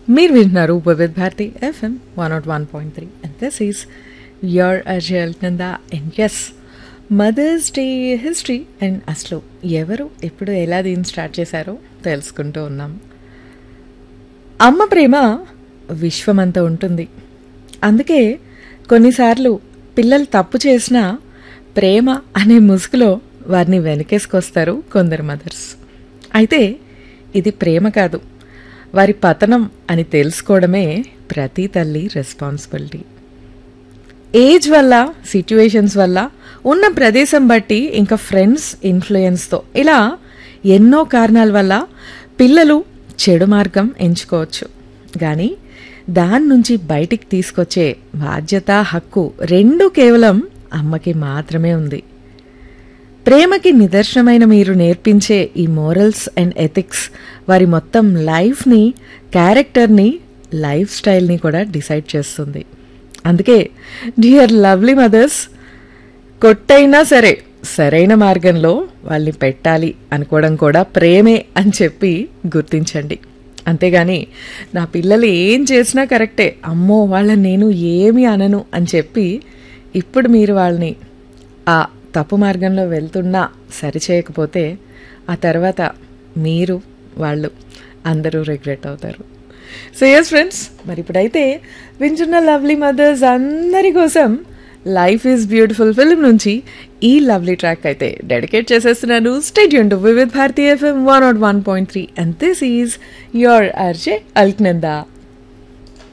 మీరు వింటున్నారు Vividh Bharati FM one nought one point three and this is your Alaknanda and as mother's day history and అసలు ఎవరు ఎప్పుడు ఎలా దీన్ని స్టార్ట్ చేశారో తెలుసుకుంటూ ఉన్నాం అమ్మ ప్రేమ విశ్వమంతా ఉంటుంది అందుకే కొన్నిసార్లు పిల్లలు తప్పు చేసినా ప్రేమ అనే ముసుగులో వారిని వెనకేసుకొస్తారు కొందరు మదర్స్ అయితే ఇది ప్రేమ కాదు వారి పతనం అని తెలుసుకోవడమే ప్రతి తల్లి రెస్పాన్సిబిలిటీ ఏజ్ వల్ల సిచ్యువేషన్స్ వల్ల ఉన్న ప్రదేశం బట్టి ఇంకా ఫ్రెండ్స్ ఇన్ఫ్లుయెన్స్తో ఇలా ఎన్నో కారణాల వల్ల పిల్లలు చెడు మార్గం ఎంచుకోవచ్చు కానీ దాని నుంచి బయటికి తీసుకొచ్చే బాధ్యత హక్కు రెండు కేవలం అమ్మకి మాత్రమే ఉంది ప్రేమకి నిదర్శనమైన మీరు నేర్పించే ఈ మోరల్స్ అండ్ ఎథిక్స్ వారి మొత్తం లైఫ్ని క్యారెక్టర్ని లైఫ్ స్టైల్ని కూడా డిసైడ్ చేస్తుంది అందుకే డియర్ లవ్లీ మదర్స్ కొట్టైనా సరే సరైన మార్గంలో వాళ్ళని పెట్టాలి అనుకోవడం కూడా ప్రేమే అని చెప్పి గుర్తించండి అంతేగాని నా పిల్లలు ఏం చేసినా కరెక్టే అమ్మో వాళ్ళని నేను ఏమి అనను అని చెప్పి ఇప్పుడు మీరు వాళ్ళని ఆ తప్పు మార్గంలో వెళ్తున్నా సరిచేయకపోతే ఆ తర్వాత మీరు వాళ్ళు అందరూ రిగ్రెట్ అవుతారు సో ఎస్ ఫ్రెండ్స్ మరి ఇప్పుడైతే వింటున్న లవ్లీ మదర్స్ అందరి కోసం లైఫ్ ఈజ్ బ్యూటిఫుల్ ఫిల్మ్ నుంచి ఈ లవ్లీ ట్రాక్ అయితే డెడికేట్ చేసేస్తున్నాను stadium to Vividh Bharati FM one nought one point three and this is your RJ Alaknanda